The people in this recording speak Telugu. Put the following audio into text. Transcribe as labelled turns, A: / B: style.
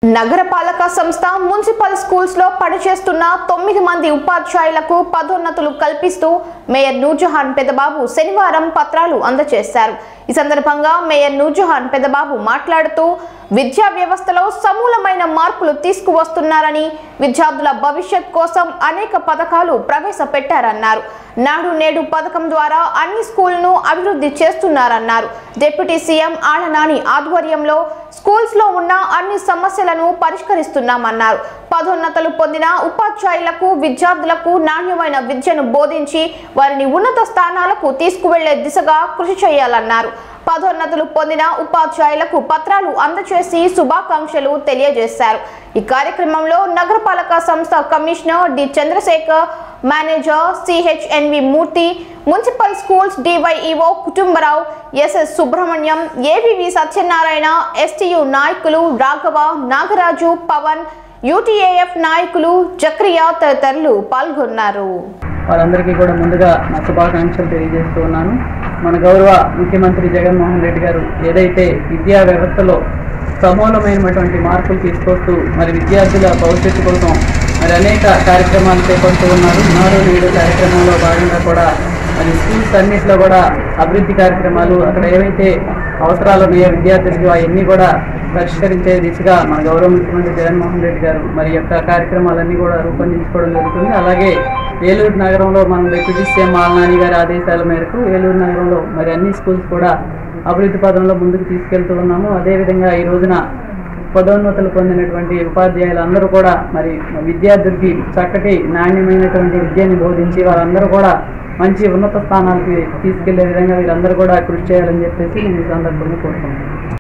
A: నగరపాలక సంస్థ మున్సిపల్ స్కూల్స్ లో పనిచేస్తున్న తొమ్మిది మంది ఉపాధ్యాయులకు పదోన్నతులు కల్పిస్తూ మేయర్ నూర్జహాన్ పెద్దబాబు శనివారం పత్రాలు అందజేశారు ఈ సందర్భంగా మేయర్ నూర్జహాన్ పెద్దబాబు మాట్లాడుతూ విద్యా వ్యవస్థలో సమూలమైన మార్పులు తీసుకువస్తున్నారని విద్యార్థుల భవిష్యత్ కోసం అనేక పథకాలు ప్రవేశపెట్టారన్నారు నాడు నేడు పథకం ద్వారా అన్ని స్కూళ్లను అభివృద్ధి చేస్తున్నారన్నారు డిప్యూటీ సీఎం ఆళ్లనాని ఆధ్వర్యంలో స్కూల్స్ లో ఉన్న అన్ని సమస్యలను పరిష్కరిస్తున్నామన్నారు పదోన్నతలు పొందిన ఉపాధ్యాయులకు విద్యార్థులకు నాణ్యమైన విద్యను బోధించి వారిని ఉన్నత స్థానాలకు తీసుకువెళ్లే దిశగా కృషి చేయాలన్నారు పదోన్నతులు పొందిన ఉపాధ్యాయులకు పత్రాలు అందజేసి శుభాకాంక్షలు తెలియజేశారు ఈ కార్యక్రమంలో నగరపాలక సంస్థ commissioner D Chandrasekhar manager CHNV Murthy municipal schools DYEO Kutumbarao SS Subrahmanyam AVV Satyanarayana STU నాయకులు రాఘవ నాగరాజు పవన్ యూటీఏఎఫ్ నాయకులు జక్రియా తదితరులు పాల్గొన్నారు
B: వారందరికీ కూడా ముందుగా నా శుభాకాంక్షలు తెలియజేస్తూ ఉన్నాను మన గౌరవ ముఖ్యమంత్రి జగన్మోహన్ రెడ్డి గారు ఏదైతే విద్యా వ్యవస్థలో సమూలమైనటువంటి మార్పులు తీసుకొస్తూ మరి విద్యార్థుల భవిష్యత్తు కోసం మరి అనేక కార్యక్రమాలు చేపడుతూ ఉన్నారు నాడు నేడు కార్యక్రమంలో భాగంగా కూడా మరి స్కూల్స్ అన్నింటిలో కూడా అభివృద్ధి కార్యక్రమాలు అక్కడ ఏవైతే అవసరాలు ఉన్నాయో విద్యార్థులకు అవన్నీ కూడా పరిష్కరించే దిశగా మన గౌరవ ముఖ్యమంత్రి జగన్మోహన్ రెడ్డి గారు మరి యొక్క కార్యక్రమాలన్నీ కూడా రూపొందించుకోవడం జరుగుతుంది అలాగే ఏలూరు నగరంలో మన డిప్యూటీ సీఎం ఆల్నాని గారి ఆదేశాల మేరకు ఏలూరు నగరంలో మరి అన్ని స్కూల్స్ కూడా అభివృద్ధి పదంలో ముందుకు తీసుకెళ్తూ ఉన్నాము అదేవిధంగా ఈ రోజున పదోన్నతులు పొందినటువంటి ఉపాధ్యాయులు అందరూ కూడా మరి విద్యార్థులకి చక్కటి నాణ్యమైనటువంటి విద్యని బోధించి వారందరూ కూడా మంచి ఉన్నత స్థానాలకి తీసుకెళ్లే విధంగా వీరందరూ కూడా కృషి చేయాలని చెప్పేసి నేను ఈ సందర్భంగా కోరుకుంటున్నాను